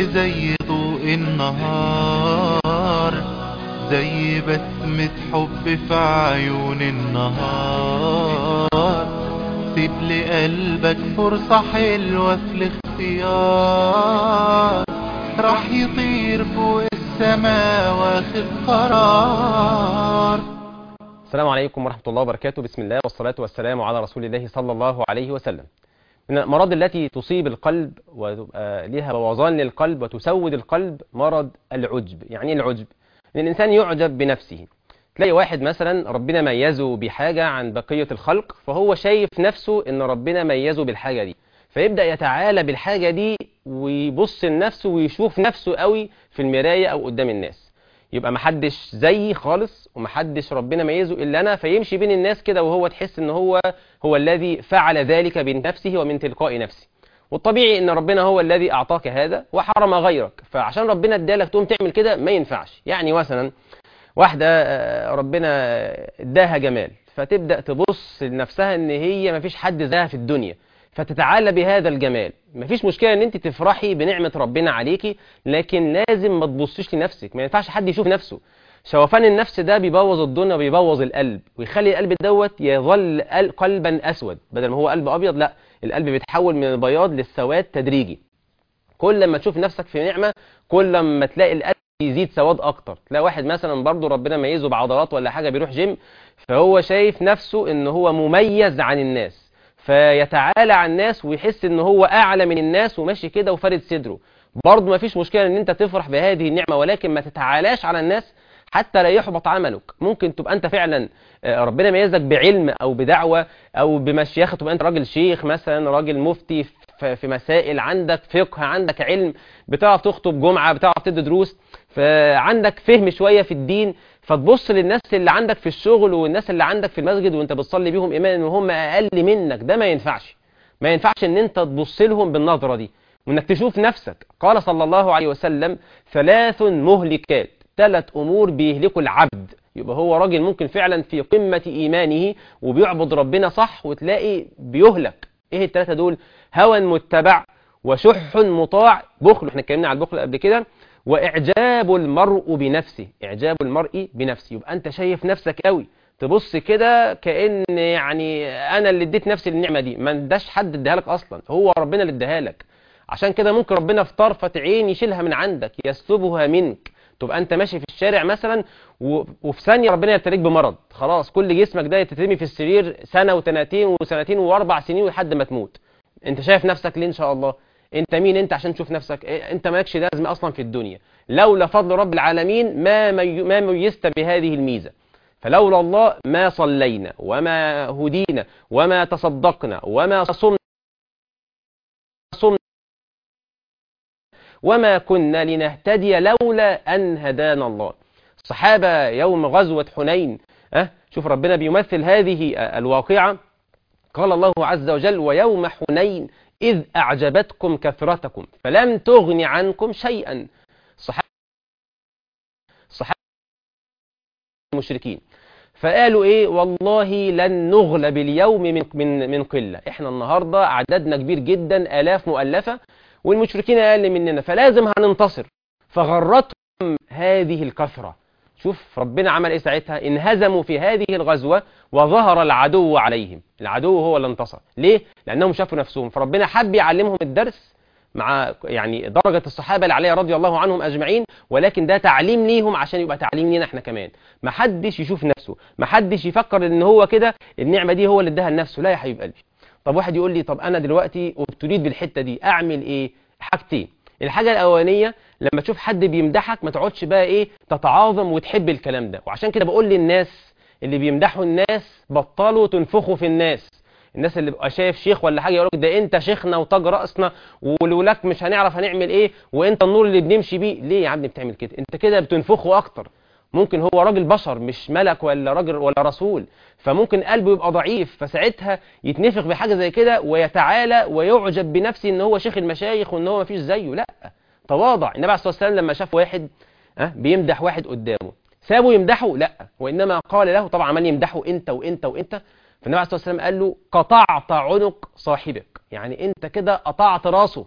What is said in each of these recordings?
زي ضوء النهار زي بسمة حب في عيون النهار سيب لقلبك فرصة حلوة في الاختيار راح يطير فوق السما واخد قرار السلام عليكم ورحمة الله وبركاته بسم الله والصلاة والسلام على رسول الله صلى الله عليه وسلم من الأمراض التي تصيب القلب وتبقى لها بوظان للقلب وتسود القلب مرض العجب يعني ايه العجب ان الإنسان يعجب بنفسه تلاقي واحد مثلا ربنا ميزه بحاجة عن بقية الخلق فهو شايف نفسه ان ربنا ميزه بالحاجة دي فيبدأ يتعالى بالحاجة دي ويبص لنفسه ويشوف نفسه قوي في المراية أو قدام الناس يبقى محدش زيي خالص ومحدش ربنا ميزه إلا أنا فيمشي بين الناس كده وهو تحس إن هو هو الذي فعل ذلك بنفسه ومن تلقاء نفسه والطبيعي إن ربنا هو الذي أعطاك هذا وحرم غيرك فعشان ربنا ادالك تقوم تعمل كده ما ينفعش يعني مثلا واحدة آه، ربنا اداها جمال فتبدأ تبص لنفسها إن هي مفيش حد زيها في الدنيا فتتعالى بهذا الجمال مفيش مشكلة ان انت تفرحي بنعمة ربنا عليكي لكن لازم ما تبصيش لنفسك ما ينفعش حد يشوف نفسه شوفان النفس ده بيبوظ الدنيا وبيبوظ القلب ويخلي القلب دوت يظل قل- قلبا اسود بدل ما هو قلب ابيض لا القلب بيتحول من البياض للسواد تدريجي كل ما تشوف نفسك في نعمة كل ما تلاقي القلب يزيد سواد اكتر تلاقي واحد مثلا برضه ربنا ميزه بعضلات ولا حاجة بيروح جيم فهو شايف نفسه ان هو مميز عن الناس فيتعالى عن الناس ويحس ان هو اعلى من الناس وماشي كده وفارد صدره برضه ما فيش مشكلة ان انت تفرح بهذه النعمة ولكن ما تتعالاش على الناس حتى لا يحبط عملك ممكن تبقى انت فعلا آه، ربنا ميزك بعلم او بدعوة او بمشيخة تبقى انت راجل شيخ مثلا راجل مفتي في في مسائل عندك فقه عندك علم بتعرف تخطب جمعة بتعرف تدي دروس فعندك فهم شوية في الدين فتبص للناس اللي عندك في الشغل والناس اللي عندك في المسجد وانت بتصلي بيهم ايمان ان هم اقل منك ده ما ينفعش ما ينفعش ان انت تبص لهم بالنظرة دي وانك تشوف نفسك قال صلى الله عليه وسلم ثلاث مهلكات ثلاث امور بيهلكوا العبد يبقى هو راجل ممكن فعلا في قمة ايمانه وبيعبد ربنا صح وتلاقي بيهلك ايه الثلاثة دول هوى متبع وشح مطاع بخل احنا اتكلمنا على البخل قبل كده واعجاب المرء بنفسه اعجاب المرء بنفسه يبقى انت شايف نفسك قوي تبص كده كأن يعني انا اللي اديت نفسي النعمة دي ما اداش حد اداها لك اصلا هو ربنا اللي اداها لك عشان كده ممكن ربنا في طرفة عين يشيلها من عندك يسلبها منك تبقى انت ماشي في الشارع مثلا و... وفي ثانية ربنا يبتليك بمرض خلاص كل جسمك ده تترمي في السرير سنة وسنتين وسنتين واربع سنين لحد ما تموت انت شايف نفسك ليه ان شاء الله انت مين انت عشان تشوف نفسك إيه؟ انت مالكش لازمه اصلا في الدنيا لولا فضل رب العالمين ما مي... ما ميزت بهذه الميزه فلولا الله ما صلينا وما هدينا وما تصدقنا وما صمنا صمنا وما كنا لنهتدي لولا أن هدانا الله الصحابة يوم غزوة حنين أه؟ شوف ربنا بيمثل هذه الواقعة قال الله عز وجل ويوم حنين إذ أعجبتكم كثرتكم فلم تغن عنكم شيئا الصحابة الصحابة المشركين فقالوا ايه والله لن نغلب اليوم من من من قله احنا النهارده عددنا كبير جدا الاف مؤلفه والمشركين اقل مننا فلازم هننتصر فغرتهم هذه الكثره شوف ربنا عمل ايه ساعتها انهزموا في هذه الغزوه وظهر العدو عليهم العدو هو اللي انتصر ليه لانهم شافوا نفسهم فربنا حب يعلمهم الدرس مع يعني درجة الصحابة العليا رضي الله عنهم أجمعين ولكن ده تعليم ليهم عشان يبقى تعليم لينا احنا كمان ما حدش يشوف نفسه ما حدش يفكر ان هو كده النعمة دي هو اللي اداها لنفسه لا يا حبيب قلبي طب واحد يقول لي طب انا دلوقتي ابتليت بالحتة دي اعمل ايه حاجتين الحاجة الأولانية لما تشوف حد بيمدحك ما تقعدش بقى ايه تتعاظم وتحب الكلام ده وعشان كده بقول للناس اللي بيمدحوا الناس بطلوا تنفخوا في الناس الناس اللي بقى شايف شيخ ولا حاجه يقول لك ده انت شيخنا وتاج راسنا ولولاك مش هنعرف هنعمل ايه وانت النور اللي بنمشي بيه ليه يا عم بتعمل كده انت كده بتنفخه اكتر ممكن هو راجل بشر مش ملك ولا راجل ولا رسول فممكن قلبه يبقى ضعيف فساعتها يتنفخ بحاجه زي كده ويتعالى ويعجب بنفسه ان هو شيخ المشايخ وان هو مفيش زيه لا تواضع النبي عليه الصلاه والسلام لما شاف واحد أه بيمدح واحد قدامه سابه يمدحه لا وانما قال له طبعا عمال يمدحه انت وانت وانت فالنبي عليه الصلاه والسلام قال له قطعت عنق صاحبك يعني انت كده قطعت راسه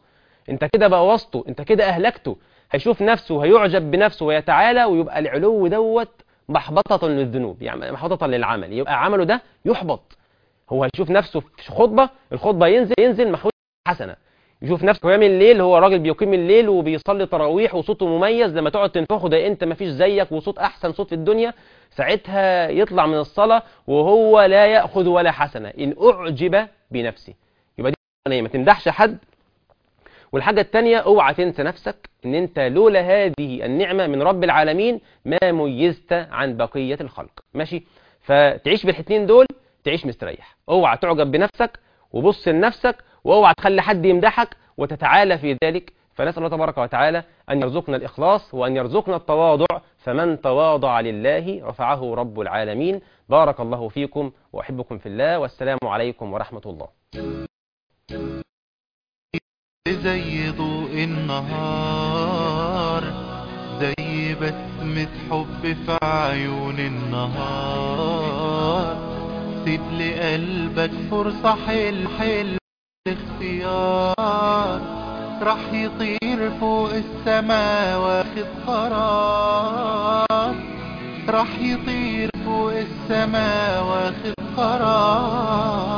انت كده بوظته انت كده اهلكته هيشوف نفسه وهيعجب بنفسه ويتعالى ويبقى العلو دوت محبطة للذنوب يعني محبطة للعمل يبقى عمله ده يحبط هو هيشوف نفسه في خطبة الخطبة ينزل ينزل محمود حسنة يشوف نفسه قيام الليل هو راجل بيقيم الليل وبيصلي تراويح وصوته مميز لما تقعد تنفخه ده انت مفيش زيك وصوت احسن صوت في الدنيا ساعتها يطلع من الصلاة وهو لا يأخذ ولا حسنة إن أعجب بنفسه يبقى دي ما تمدحش حد والحاجة التانية اوعى تنسى نفسك ان انت لولا هذه النعمة من رب العالمين ما ميزت عن بقية الخلق ماشي فتعيش بالحتنين دول تعيش مستريح اوعى تعجب بنفسك وبص لنفسك واوعى تخلي حد يمدحك وتتعالى في ذلك فنسأل الله تبارك وتعالى أن يرزقنا الإخلاص وأن يرزقنا التواضع فمن تواضع لله رفعه رب العالمين بارك الله فيكم وأحبكم في الله والسلام عليكم ورحمة الله زي ضوء النهار زي بسمة حب في عيون النهار سيب لقلبك فرصة حل حل اختيار راح يطير فوق السما واخد قرار راح يطير فوق السما واخد قرار